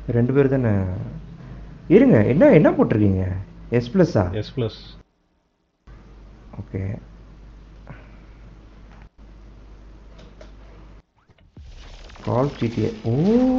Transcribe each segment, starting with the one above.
ரெண்டு பேர் தானே இருங்க என்ன என்ன போட்டிருக்கீங்க எஸ் ப்ளஸ்ஸா எஸ் ப்ளஸ் ஓகே கால் ஜிடிஏ ஓ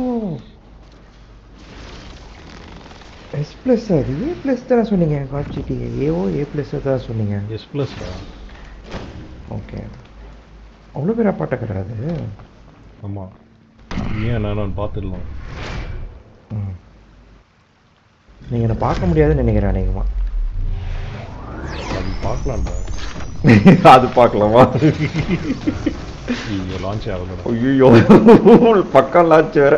எஸ் ப்ளஸ் அது ஏ ப்ளஸ் தானே சொன்னீங்க கால் ஜிடிஏ ஏஓ ஏ ப்ளஸ் தான் சொன்னீங்க எஸ் ப்ளஸ்டா ஓகே அவ்வளோ பேர் அப்பாட்ட கிடையாது ஆமாம் ஏன் நான் பார்த்துடலாம் ம் நீங்கள் என்னை பார்க்க முடியாதுன்னு நினைக்கிறேன் அநேகமாக அது பார்க்கலாம்டா அது பார்க்கலாமா இங்கே லான்ச் ஆகலடா ஐயோ பக்கம் லாச்சு வேற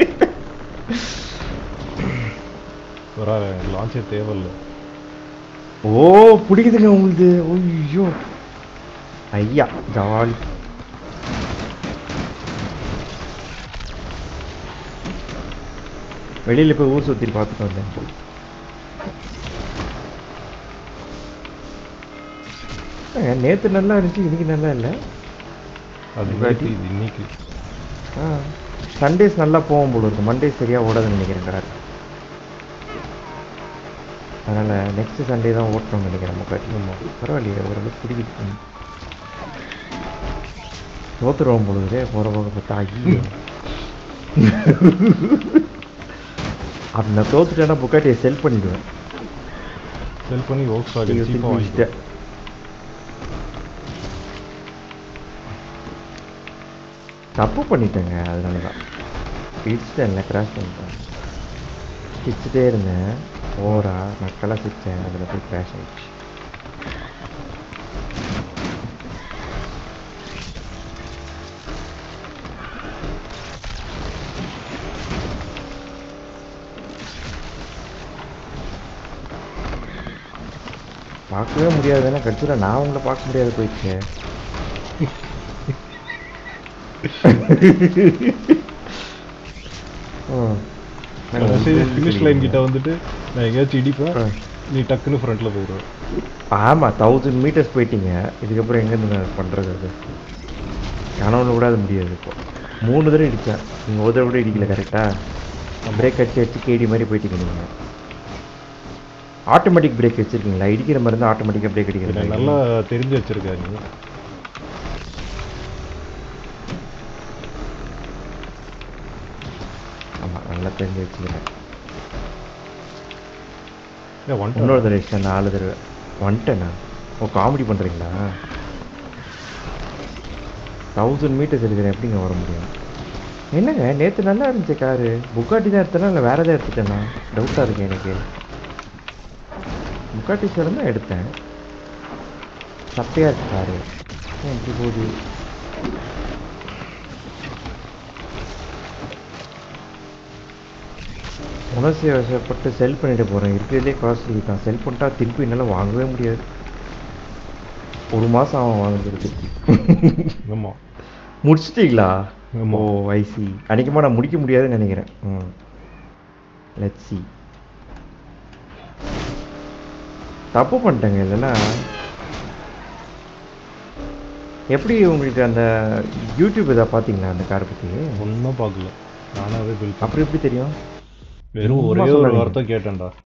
வர லான்ச்சே தேவையில்ல ஓ பிடிக்குதுங்க உங்களுது ஐயோ ஐயா ஜாலி வெளியில போய் ஊர் சுத்தி பார்த்துட்டு வந்தேன் ஏங்க, நேத்து நல்லா இருந்துச்சு இன்னைக்கு நல்லா இல்லை அது இல்லாட்டி- நேத்து, இது இன்னைக்கு ஆ சண்டேஸ் நல்லா போகும் போல இருக்கு மண்டேஸ் சரியா ஓடாதுன்னு நினைக்கிறேன் கரெக்ட் அதனால நெக்ஸ்ட் சண்டே தான் ஓட்டணும்னு நினைக்கிறேன் முக்காட்டி ஆமா. பரவாயில்லையே ஓரளவுக்கு பிடிக்குது தோத்துருவோம் பொழுது போற போக பார்த்தா ஐயோ அப்படி நான் தோத்துட்டேன்னா புக்காட்டியை செல் பண்ணிடுவேன் செல் பண்ணி ஓக்ஸ் ஐயோ, ஆகி திருப்பி சீப்பாக வாங்கிட்டேன் வச்சுட்டேன். தப்பு பண்ணிட்டேங்க அதனால தான் இடிச்சிட்டேன்ல கிராஷ் பண்ணிட்டேன் சிரிச்சுட்டே இருந்தேன் ஓவரா நக்கலாக சிரிச்சேன் அதில் போய் கிராஷ் ஆயிடுச்சு பார்க்கவே முடியாதுன்னா கடைசியில் நான் உங்களை பார்க்க முடியாது போயிடுச்சு ம். ஃபினிஷ் லைன் கிட்ட வந்துட்டு நான் எங்கேயாச்சும் இடிப்பேன் ஆ. நீ டக்குன்னு ஃப்ரண்ட்ல போயிடுவேன் ஆமா தௌசண்ட் மீட்டர்ஸ் போயிட்டீங்க இதுக்கப்புறம் எங்கேருந்து நான் பண்ணுறது அது கனவுல கூட அது முடியாது இப்போ மூணு தடவை இடித்தேன் நீங்கள் ஒரு தடவை கூட இடிக்கல கரெக்டாக பிரேக் அடிச்சு அடிச்சு கேடி மாதிரி போயிட்டீங்க நீங்கள் ஆட்டோமேட்டிக் பிரேக் வச்சிருக்கீங்களா இடிக்கிற மாதிரி இருந்தால் ஆட்டோமேட்டிக்காக பிரேக் இதை அடிக்கிற நல்லா தெரிஞ்சு வச்சிருக்க நீ ஆமாம் நல்லா தெரிஞ்சு வச்சுக்கிறேன் ஏன் ஒன் இன்னொரு தடவை இடிச்சேன் நாலு தடவை வந்துட்டேண்ணா ஓ காமெடி பண்ணுறீங்களா தௌசண்ட் மீட்டர்ஸ் இருக்கிறேன் எப்படிங்க வர முடியும் என்னங்க நேற்று நல்லா இருந்துச்சு காரு புக்காட்டி தான் எடுத்தேனா இல்லை வேற எதாவது எடுத்துட்டேனா டவுட்டாக இருக்கு எனக்கு புக்காட்டி சேலம் தான் எடுத்தேன் சப்பையாக இருக்கு காரு ஏன் இப்படி போகுது உணர்ச்சி வசப்பட்டு செல் பண்ணிட்டு போகிறேன் இருக்கிறதே காஸ்ட்லி தான் செல் பண்ணிட்டா திருப்பி என்னால் வாங்கவே முடியாது ஒரு மாதம் ஆகும் வாங்குறது ஆமா முடிச்சிட்டீங்களா ஆமா. ஓ ஐசி அன்னைக்குமா நான் முடிக்க முடியாதுன்னு நினைக்கிறேன் ம் லெட்ஸ் சி தப்பு பண்ணிட்டேங்க இல்லைன்னா எப்படி உங்களுக்கு அந்த யூடியூப் இதை பார்த்தீங்களா அந்த காரை பற்றி ஒன்றும் பார்க்கல நானாவே பில் அப்புறம் எப்படி தெரியும் வெறும் சும்மா ஒரே ஒரு சொல்லாதீங்க. வார்த்தை கேட்டேன்டா